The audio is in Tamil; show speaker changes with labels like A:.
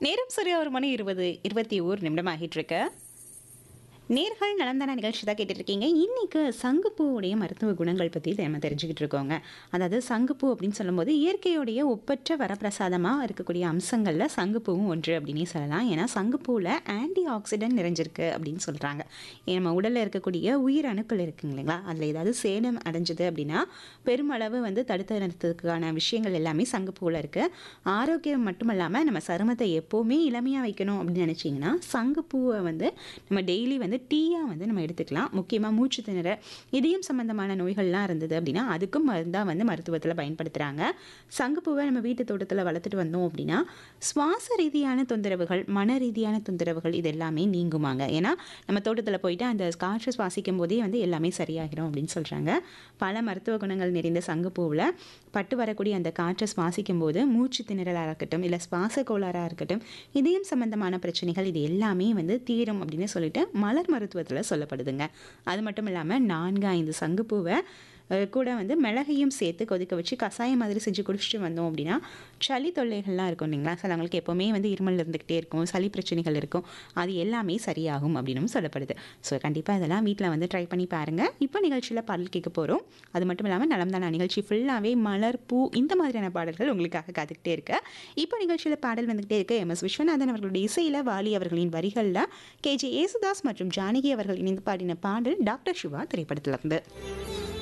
A: நேரம் சரியா ஒரு மணி இருபது இருபத்தி ஓர் நிமிடம் ஆகிட்டு இருக்கு நேர்கள் நலந்தான நிகழ்ச்சி தான் கேட்டுட்டு இருக்கீங்க இன்னைக்கு சங்குப்பூவுடைய மருத்துவ குணங்கள் பற்றி நம்ம தெரிஞ்சுக்கிட்டு இருக்கோங்க அதாவது சங்குப்பூ அப்படின்னு சொல்லும்போது இயற்கையுடைய ஒப்பற்ற வரப்பிரசாதமாக இருக்கக்கூடிய அம்சங்களில் சங்குப்பூவும் ஒன்று அப்படின்னே சொல்லலாம் ஏன்னா சங்குப்பூவில் ஆன்டி ஆக்சிடென்ட் நிறைஞ்சிருக்கு அப்படின்னு சொல்கிறாங்க நம்ம உடலில் இருக்கக்கூடிய உயிர் அணுக்கள் இருக்குங்க இல்லைங்களா அதில் ஏதாவது சேதம் அடைஞ்சது அப்படின்னா பெருமளவு வந்து தடுத்து நிறுத்ததுக்கான விஷயங்கள் எல்லாமே சங்குப்பூவில் இருக்குது ஆரோக்கியம் மட்டும் இல்லாமல் நம்ம சருமத்தை எப்போவுமே இளமையாக வைக்கணும் அப்படின்னு நினச்சிங்கன்னா சங்குப்பூவை வந்து நம்ம டெய்லி வந்து டீயாக வந்து நம்ம எடுத்துக்கலாம் முக்கியமாக மூச்சு திணற இதயம் சம்மந்தமான நோய்கள்லாம் இருந்தது அப்படின்னா அதுக்கும் மருந்தாக வந்து மருத்துவத்தில் பயன்படுத்துகிறாங்க சங்குப்பூவை நம்ம வீட்டு தோட்டத்தில் வளர்த்துட்டு வந்தோம் அப்படின்னா சுவாச ரீதியான தொந்தரவுகள் மன ரீதியான தொந்தரவுகள் இது எல்லாமே நீங்குமாங்க ஏன்னா நம்ம தோட்டத்தில் போயிட்டு அந்த காற்று சுவாசிக்கும் போதே வந்து எல்லாமே சரியாகிடும் அப்படின்னு சொல்கிறாங்க பல மருத்துவ குணங்கள் நிறைந்த சங்குப்பூவில் பட்டு வரக்கூடிய அந்த காற்றை சுவாசிக்கும் போது மூச்சு திணறலாக இருக்கட்டும் இல்லை சுவாச கோளாறாக இருக்கட்டும் இதயம் சம்பந்தமான பிரச்சனைகள் இது எல்லாமே வந்து தீரும் அப்படின்னு சொல்லிட்டு மலர் மருத்துவத்தில் சொல்லப்படுதுங்க அது மட்டும் இல்லாமல் நான்கு ஐந்து சங்குப்பூவை அஹ், கூட வந்து மிளகையும் சேர்த்து கொதிக்க வச்சு கஷாயம் மாதிரி செஞ்சு குடிச்சிட்டு வந்தோம் அப்படின்னா சளி தொல்லைகள்லாம் இருக்கும் இல்லைங்களா சிலவங்களுக்கு எப்போவுமே வந்து இருமல் இருந்துக்கிட்டே இருக்கும் சளி பிரச்சனைகள் இருக்கும் அது எல்லாமே சரியாகும் அப்படின்னு சொல்லப்படுது ஸோ கண்டிப்பாக இதெல்லாம் வீட்டில் வந்து ட்ரை பண்ணி பாருங்கள் இப்போ நிகழ்ச்சியில் பாடல் கேட்க போகிறோம் அது மட்டும் இல்லாமல் நலம்தான நிகழ்ச்சி ஃபுல்லாகவே மலர் பூ இந்த மாதிரியான பாடல்கள் உங்களுக்காக காத்துக்கிட்டே இருக்கு இப்போ நிகழ்ச்சியில் பாடல் வந்துக்கிட்டே இருக்கு எம் எஸ் விஸ்வநாதன் அவர்களுடைய இசையில் வாலி அவர்களின் வரிகளில் கேஜே ஏசுதாஸ் மற்றும் ஜானகி அவர்கள் இணைந்து பாடின பாடல் டாக்டர் சிவா திரைப்படத்திலிருந்து